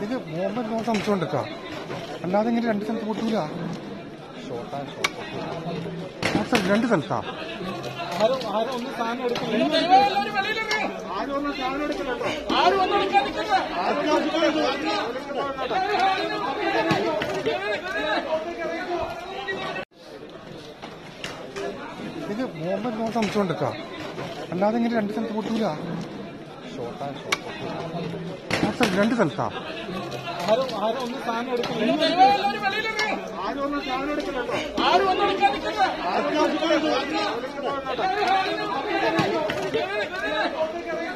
ഇത് മുഹമ്മദ് നോ സംശയമുണ്ടൊക്കെ അല്ലാതെ ഇങ്ങനെ രണ്ട് സ്ഥലത്ത് പൊട്ടൂല ആ സ്ഥലം രണ്ട് സ്ഥലത്താ ഇത് മുഹമ്മദ് നോ സംശയമുണ്ടൊക്കെ അല്ലാതെ ഇങ്ങനെ രണ്ട് സ്ഥലത്ത് പൊട്ടൂല ആ സ്ഥലം രണ്ട് സ്ഥലത്താ ആരും